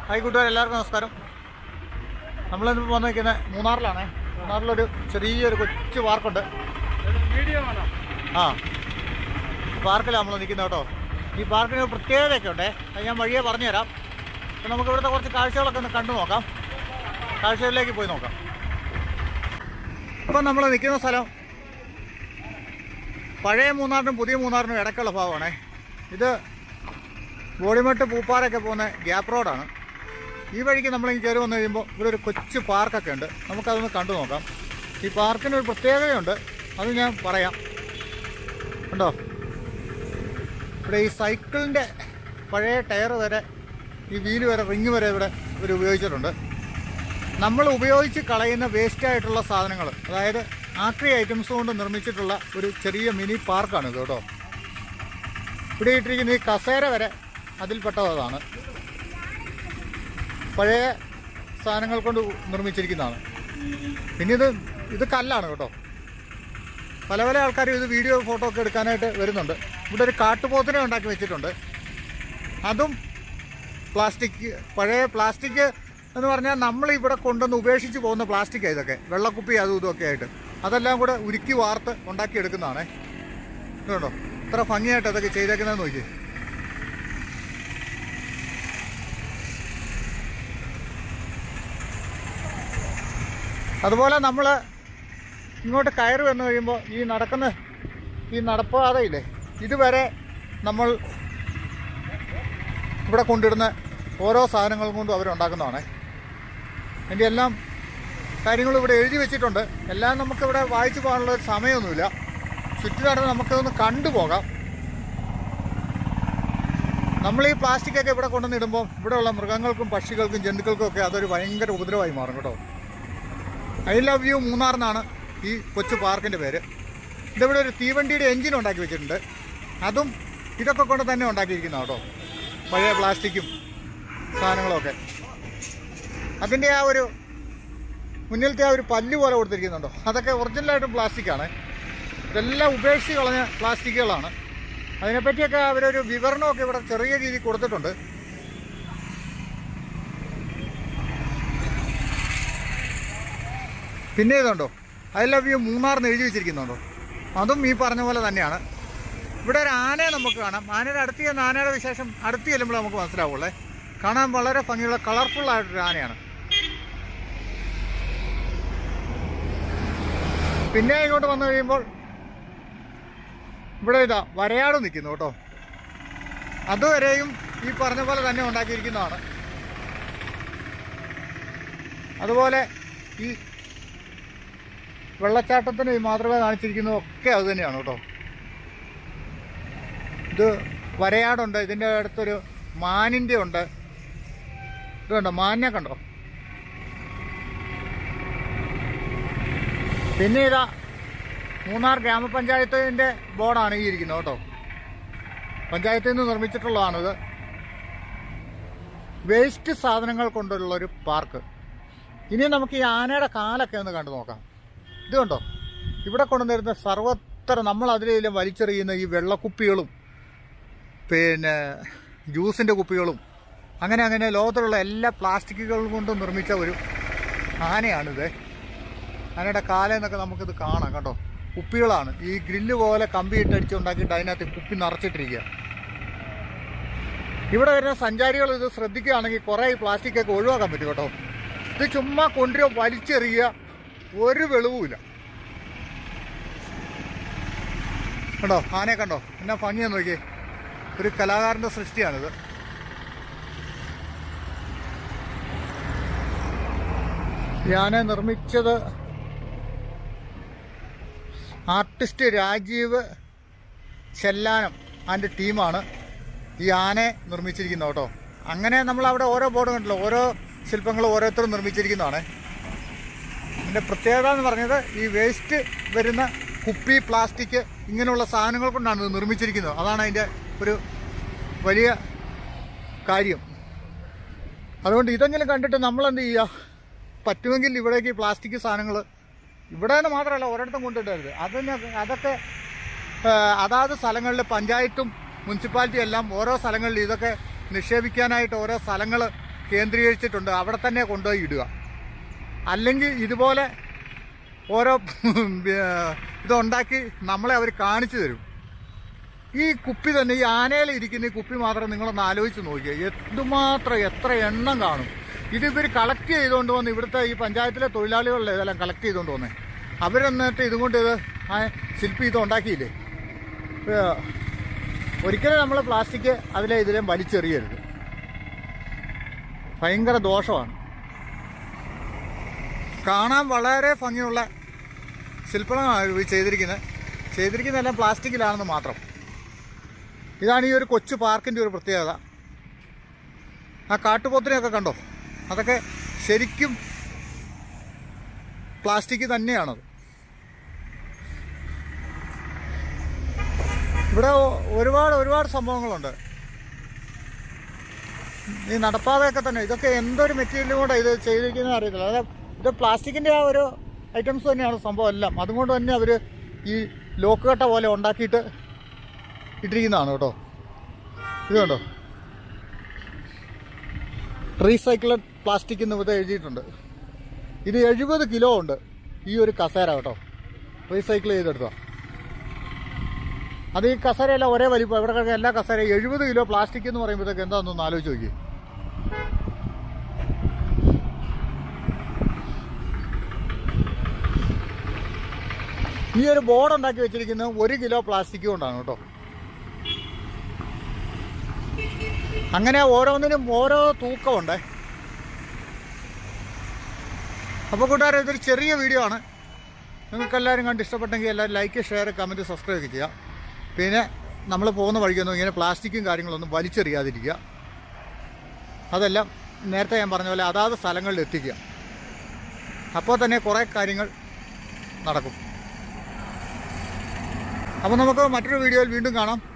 hi കൂട്ടുകാർ എല്ലാവർക്കും നമസ്കാരം നമ്മളിന്ന് വന്ന് നിൽക്കുന്നത് മൂന്നാറിലാണേ മൂന്നാറിലൊരു ചെറിയൊരു കൊച്ചു പാർക്കുണ്ട് വീഡിയോ വേണം ആ പാർക്കിലാണ് നമ്മൾ നിൽക്കുന്നത് കേട്ടോ ഈ പാർക്കിന് ഒരു പ്രത്യേകതയൊക്കെ ഉണ്ടേ അത് ഞാൻ വഴിയെ പറഞ്ഞുതരാം അപ്പം നമുക്ക് ഇവിടുത്തെ കുറച്ച് കാഴ്ചകളൊക്കെ ഒന്ന് കണ്ടു നോക്കാം കാഴ്ചകളിലേക്ക് പോയി നോക്കാം അപ്പം നമ്മൾ നിൽക്കുന്ന സ്ഥലം പഴയ മൂന്നാറിനും പുതിയ മൂന്നാറിനും ഇടയ്ക്കുള്ള ഭാഗമാണേ ഇത് ബോഡിമെട്ട് പൂപ്പാറയൊക്കെ പോകുന്ന ഗ്യാപ്പ് റോഡാണ് ഈ വഴിക്ക് നമ്മളിങ്ങനെ കയറി വന്നു കഴിയുമ്പോൾ ഇവിടെ ഒരു കൊച്ചു പാർക്കൊക്കെ ഉണ്ട് നമുക്കതൊന്ന് കണ്ടു നോക്കാം ഈ പാർക്കിന് ഒരു പ്രത്യേകതയുണ്ട് അത് ഞാൻ പറയാം കണ്ടോ ഇവിടെ ഈ സൈക്കിളിൻ്റെ പഴയ ടയർ വരെ ഈ വീല് വരെ റിങ് വരെ ഇവിടെ ഇവർ ഉപയോഗിച്ചിട്ടുണ്ട് നമ്മൾ ഉപയോഗിച്ച് കളയുന്ന വേസ്റ്റ് ആയിട്ടുള്ള സാധനങ്ങൾ അതായത് ആക്രി ഐറ്റംസ് കൊണ്ട് നിർമ്മിച്ചിട്ടുള്ള ഒരു ചെറിയ മിനി പാർക്കാണ് ഇത് കേട്ടോ ഇവിടെ ഇട്ടിരിക്കുന്ന ഈ കസേര വരെ അതിൽപ്പെട്ടതാണ് പഴയ സാധനങ്ങൾ കൊണ്ട് നിർമ്മിച്ചിരിക്കുന്നതാണ് പിന്നെ ഇത് ഇത് കല്ലാണ് കേട്ടോ പല പല ആൾക്കാരും ഇത് വീഡിയോ ഫോട്ടോ ഒക്കെ എടുക്കാനായിട്ട് വരുന്നുണ്ട് ഇവിടെ ഒരു കാട്ടുപോത്തിനെ ഉണ്ടാക്കി വെച്ചിട്ടുണ്ട് അതും പ്ലാസ്റ്റിക് പഴയ പ്ലാസ്റ്റിക് എന്ന് പറഞ്ഞാൽ നമ്മൾ ഇവിടെ കൊണ്ടുവന്ന് ഉപേക്ഷിച്ച് പോകുന്ന പ്ലാസ്റ്റിക്കാണ് ഇതൊക്കെ വെള്ളക്കുപ്പി അതും ഇതൊക്കെ ആയിട്ട് അതെല്ലാം കൂടെ ഉരുക്കി വാർത്ത് ഉണ്ടാക്കിയെടുക്കുന്നതാണേ ഇതുണ്ടോ ഇത്ര ഭംഗിയായിട്ട് അതൊക്കെ ചെയ്തേക്കുന്നതെന്ന് നോക്കിയേ അതുപോലെ നമ്മൾ ഇങ്ങോട്ട് കയറി വന്നു കഴിയുമ്പോൾ ഈ നടക്കുന്ന ഈ നടപ്പാതയില്ലേ ഇതുവരെ നമ്മൾ ഇവിടെ കൊണ്ടിടുന്ന ഓരോ സാധനങ്ങളും കൊണ്ടും അവരുണ്ടാക്കുന്നതാണ് അതിൻ്റെ എല്ലാം കാര്യങ്ങളും ഇവിടെ എഴുതി വെച്ചിട്ടുണ്ട് എല്ലാം നമുക്കിവിടെ വായിച്ചു പോകാനുള്ള ഒരു സമയമൊന്നുമില്ല ചുറ്റുപാടും നമുക്കതൊന്ന് കണ്ടുപോകാം നമ്മൾ ഈ പ്ലാസ്റ്റിക്കൊക്കെ ഇവിടെ കൊണ്ടുവന്നിടുമ്പോൾ ഇവിടെയുള്ള മൃഗങ്ങൾക്കും പക്ഷികൾക്കും ജന്തുക്കൾക്കും ഒക്കെ അതൊരു ഭയങ്കര ഉപദ്രവമായി മാറും കേട്ടോ ഐ ലവ് യു മൂന്നാർ എന്നാണ് ഈ കൊച്ചു പാർക്കിൻ്റെ പേര് ഇതിവിടെ ഒരു തീവണ്ടിയുടെ എഞ്ചിൻ ഉണ്ടാക്കി വെച്ചിട്ടുണ്ട് അതും ഇതൊക്കെ കൊണ്ട് തന്നെ ഉണ്ടാക്കിയിരിക്കുന്ന കേട്ടോ പഴയ പ്ലാസ്റ്റിക്കും സാധനങ്ങളൊക്കെ അതിൻ്റെ ആ ഒരു മുന്നിലത്തെ ആ ഒരു പല്ല് പോലെ കൊടുത്തിരിക്കുന്നുണ്ടോ അതൊക്കെ ഒറിജിനലായിട്ടും പ്ലാസ്റ്റിക്കാണ് ഇതെല്ലാം ഉപേക്ഷിച്ച് കളഞ്ഞ പ്ലാസ്റ്റിക്കുകളാണ് അതിനെപ്പറ്റിയൊക്കെ അവരൊരു വിവരണമൊക്കെ ഇവിടെ ചെറിയ രീതിയിൽ കൊടുത്തിട്ടുണ്ട് പിന്നെ ഇതുണ്ടോ ഐ ലവ് യു മൂന്നാറിന് എഴുതി വെച്ചിരിക്കുന്നുണ്ടോ അതും ഈ പറഞ്ഞ പോലെ തന്നെയാണ് ഇവിടെ ഒരു ആനയെ നമുക്ക് കാണാം ആനയുടെ അടുത്ത് ചെന്ന് ആനയുടെ വിശേഷം അടുത്ത് ചെല്ലുമ്പോൾ നമുക്ക് മനസ്സിലാവുള്ളേ കാണാൻ വളരെ ഭംഗിയുള്ള കളർഫുൾ ആയിട്ടൊരു ആനയാണ് പിന്നെ ഇങ്ങോട്ട് വന്നു കഴിയുമ്പോൾ ഇവിടെ ഇതാ വരയാട് നിൽക്കുന്നു കേട്ടോ അതുവരെയും ഈ പറഞ്ഞ പോലെ തന്നെ ഉണ്ടാക്കിയിരിക്കുന്നതാണ് അതുപോലെ ഈ വെള്ളച്ചാട്ടത്തിന് ഈ മാതൃക കാണിച്ചിരിക്കുന്നതൊക്കെ അത് തന്നെയാണ് കേട്ടോ ഇത് വരയാടുണ്ട് ഇതിൻ്റെ അടുത്തൊരു മാനിൻ്റെ ഉണ്ട് ഇത് കണ്ടോ മാനിനെ കണ്ടോ പിന്നെ ഇതാ മൂന്നാർ ഗ്രാമപഞ്ചായത്തിൻ്റെ ബോർഡാണ് ഈ ഇരിക്കുന്നത് കേട്ടോ പഞ്ചായത്തിൽ നിന്ന് നിർമ്മിച്ചിട്ടുള്ളതാണിത് വേസ്റ്റ് സാധനങ്ങൾ കൊണ്ടുള്ള ഒരു പാർക്ക് ഇനി നമുക്ക് ഈ ആനയുടെ കാലൊക്കെ ഒന്ന് കണ്ടു നോക്കാം ഇത് കണ്ടോ ഇവിടെ കൊണ്ടുവന്നിരുന്ന സർവത്ര നമ്മൾ അതിലെല്ലാം വലിച്ചെറിയുന്ന ഈ വെള്ളക്കുപ്പികളും പിന്നെ ജ്യൂസിൻ്റെ കുപ്പികളും അങ്ങനെ അങ്ങനെ ലോകത്തിലുള്ള എല്ലാ പ്ലാസ്റ്റിക്കുകളും കൊണ്ടും നിർമ്മിച്ച ഒരു ആനയാണിത് ആനയുടെ കാലെന്നൊക്കെ നമുക്കിത് കാണാം കേട്ടോ കുപ്പികളാണ് ഈ ഗ്രില്ല് പോലെ കമ്പി ഇട്ടടിച്ച് ഉണ്ടാക്കിയിട്ട് അതിനകത്ത് കുപ്പി നിറച്ചിട്ടിരിക്കുക ഇവിടെ വരുന്ന സഞ്ചാരികൾ ഇത് ശ്രദ്ധിക്കുകയാണെങ്കിൽ കുറേ ഈ പ്ലാസ്റ്റിക് ഒക്കെ ഒഴിവാക്കാൻ പറ്റും കേട്ടോ ഇത് ചുമ്മാ കൊണ്ടുവരിക വലിച്ചെറിയുക ഒരു വെളിവുമില്ല കണ്ടോ ആനയെ കണ്ടോ എന്നാ ഭംഗിയാന്ന് നോക്കിയേ ഒരു കലാകാരന്റെ സൃഷ്ടിയാണിത് ഈ ആനയെ നിർമ്മിച്ചത് ആർട്ടിസ്റ്റ് രാജീവ് ചെല്ലാനം അതിൻ്റെ ടീമാണ് ഈ ആനയെ നിർമ്മിച്ചിരിക്കുന്നത് കേട്ടോ അങ്ങനെ നമ്മൾ അവിടെ ഓരോ ബോർഡ് കണ്ടല്ലോ ഓരോ ശില്പങ്ങൾ ഓരോരുത്തരും നിർമ്മിച്ചിരിക്കുന്നതാണ് ഇതിൻ്റെ പ്രത്യേകത എന്ന് പറഞ്ഞത് ഈ വേസ്റ്റ് വരുന്ന കുപ്പി പ്ലാസ്റ്റിക് ഇങ്ങനെയുള്ള സാധനങ്ങൾ കൊണ്ടാണ് ഇത് നിർമ്മിച്ചിരിക്കുന്നത് അതാണ് അതിൻ്റെ ഒരു വലിയ കാര്യം അതുകൊണ്ട് ഇതെങ്കിലും കണ്ടിട്ട് നമ്മൾ എന്ത് ചെയ്യുക പറ്റുമെങ്കിൽ ഇവിടേക്ക് ഈ പ്ലാസ്റ്റിക് സാധനങ്ങൾ ഇവിടെ നിന്ന് മാത്രമല്ല ഒരിടത്തും കൊണ്ടിട്ടരുത് അതിന് അതൊക്കെ ആ, അതാത് സ്ഥലങ്ങളിൽ പഞ്ചായത്തും മുനിസിപ്പാലിറ്റി എല്ലാം ഓരോ സ്ഥലങ്ങളിൽ ഇതൊക്കെ നിക്ഷേപിക്കാനായിട്ട് ഓരോ സ്ഥലങ്ങൾ കേന്ദ്രീകരിച്ചിട്ടുണ്ട് അവിടെ തന്നെ കൊണ്ടുപോയി ഇടുക അല്ലെങ്കിൽ ഇതുപോലെ ഓരോ ഇതുണ്ടാക്കി നമ്മളെ അവർ കാണിച്ചു തരും ഈ കുപ്പി തന്നെ ഈ ആനയിൽ ഇരിക്കുന്ന ഈ കുപ്പി മാത്രം നിങ്ങളൊന്ന് ആലോചിച്ച് നോക്കിയേ എന്തുമാത്രം എത്ര എണ്ണം കാണും ഇത് ഇവർ കളക്ട് ചെയ്തുകൊണ്ട് വന്ന് ഇവിടുത്തെ ഈ പഞ്ചായത്തിലെ തൊഴിലാളികളല്ലേ ഇതെല്ലാം കളക്ട് ചെയ്തുകൊണ്ട് വന്നേ അവരെന്നിട്ട് ഇതുകൊണ്ട് ഇത് ആ ശില്പി ഇത് ഉണ്ടാക്കിയില്ലേ ഏ, ഒരിക്കലും നമ്മൾ പ്ലാസ്റ്റിക് അതിലെ ഇതിലേം വലിച്ചെറിയരുത് ഭയങ്കര ദോഷമാണ് കാണാൻ വളരെ ഭംഗിയുള്ള ശില്പങ്ങളാണ് ഇവർ ചെയ്തിരിക്കുന്നത് ചെയ്തിരിക്കുന്നതെല്ലാം പ്ലാസ്റ്റിക്കിലാണെന്ന് മാത്രം ഇതാണ് ഈ ഒരു കൊച്ചു പാർക്കിൻ്റെ ഒരു പ്രത്യേകത ആ കാട്ടുപോത്തിനെയൊക്കെ കണ്ടോ അതൊക്കെ ശരിക്കും പ്ലാസ്റ്റിക് തന്നെയാണത് ഇവിടെ ഒ- ഒരുപാട് ഒരുപാട് സംഭവങ്ങളുണ്ട് ഈ നടപ്പാതയൊക്കെ തന്നെ ഇതൊക്കെ എന്തൊരു മെറ്റീരിയലും കൂടെ ഇത് ചെയ്തിരിക്കുന്നത് അറിയത്തില്ല അതായത് ഇത് പ്ലാസ്റ്റിക്കിൻ്റെ ആ ഒരു ഐറ്റംസ് തന്നെയാണ് സംഭവം എല്ലാം അതുകൊണ്ട് തന്നെ അവർ ഈ ലോക്ക് കട്ട പോലെ ഉണ്ടാക്കിയിട്ട് ഇട്ടിരിക്കുന്നതാണ് കേട്ടോ ഇത് കണ്ടോ റീസൈക്കിൾഡ് പ്ലാസ്റ്റിക് എന്ന് ഇവിടെ എഴുതിയിട്ടുണ്ട് ഇത് എഴുപത് കിലോ ഉണ്ട് ഈ ഒരു കസേര കേട്ടോ റീസൈക്കിൾ ചെയ്തെടുത്തോ അത് ഈ കസേരയെല്ലാം ഒരേ വലിപ്പം ഇവിടെ കിടക്കുന്ന എല്ലാ കസേര എഴുപത് കിലോ പ്ലാസ്റ്റിക് എന്ന് പറയുമ്പോഴത്തേക്ക് എന്താണെന്നൊന്ന് ആലോചിച്ച് നോക്കി ഈ ഒരു ബോർഡ് ഉണ്ടാക്കി വെച്ചിരിക്കുന്നത് ഒരു കിലോ പ്ലാസ്റ്റിക് കൊണ്ടാണ് കേട്ടോ അങ്ങനെ ഓരോന്നിനും ഓരോ തൂക്കമുണ്ട് അപ്പോൾ കൂട്ടുകാരെ ഇതൊരു ചെറിയ വീഡിയോ ആണ് നിങ്ങൾക്ക് എല്ലാവരും കണ്ട് ഇഷ്ടപ്പെട്ടെങ്കിൽ എല്ലാവരും ലൈക്ക് ഷെയർ കമൻറ്റ് സബ്സ്ക്രൈബ് ഒക്കെ ചെയ്യുക പിന്നെ നമ്മൾ പോകുന്ന വഴിക്കൊന്നും ഇങ്ങനെ പ്ലാസ്റ്റിക്കും കാര്യങ്ങളൊന്നും വലിച്ചെറിയാതിരിക്കുക അതെല്ലാം നേരത്തെ ഞാൻ പറഞ്ഞ പോലെ അതാത് സ്ഥലങ്ങളിൽ എത്തിക്കുക അപ്പോൾ തന്നെ കുറേ കാര്യങ്ങൾ നടക്കും അപ്പോൾ നമുക്ക് മറ്റൊരു വീഡിയോയിൽ വീണ്ടും കാണാം